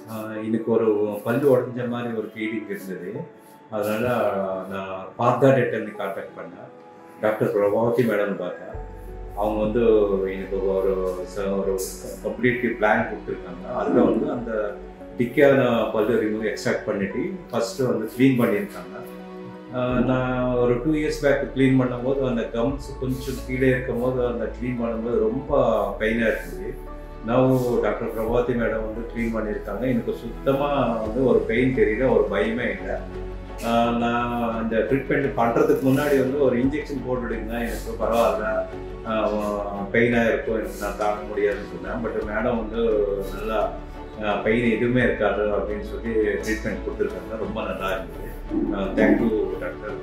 ஆஹ் எனக்கு ஒரு பல்லு உடஞ்ச மாதிரி ஒரு ஃபீலிங் இருந்தது அதனால நான் பார்த்தா டெட்டர்னு கான்டாக்ட் பண்ணேன் டாக்டர் பிரபாவதி மேடம் பார்த்தேன் அவங்க வந்து எனக்கு ஒரு ச- ஒரு கம்ப்ளீட் பிளான் கொடுத்துருக்காங்க அதில் வந்து அந்த டிக்கான பல்லு ரிமூவ் எக்ஸ்ட்ராக்ட் பண்ணிட்டு ஃபஸ்ட்டு வந்து க்ளீன் பண்ணியிருக்காங்க ஆஹ் நான் ஒரு டூ இயர்ஸ் பேக் க்ளீன் பண்ணும்போது அந்த கம்ஸ் கொஞ்சம் கீழே இருக்கும்போது அந்த க்ளீன் பண்ணும்போது ரொம்ப பெயினாக இருந்தது நான் டாக்டர் பிரபாவதி மேடம் வந்து க்ளீன் பண்ணியிருக்காங்க எனக்கு சுத்தமாக வந்து ஒரு பெயின் தெரியல ஒரு பயமே இல்லை ஆஹ் நான் அந்த ட்ரீட்மெண்ட் பண்ணுறதுக்கு முன்னாடி வந்து ஒரு இன்ஜெக்ஷன் போட்டுடுங்க எனக்கு பரவாயில்ல பெயினாக இருக்கும் எனக்கு நான் தாங்க முடியாதுன்னு சொன்னேன் பட் மேடம் வந்து நல்லா பெயின் எதுவுமே இருக்காது அப்படின்னு சொல்லி ட்ரீட்மெண்ட் கொடுத்துருக்காங்க ரொம்ப நல்லா இருந்தது தேங்க்யூ டாக்டர்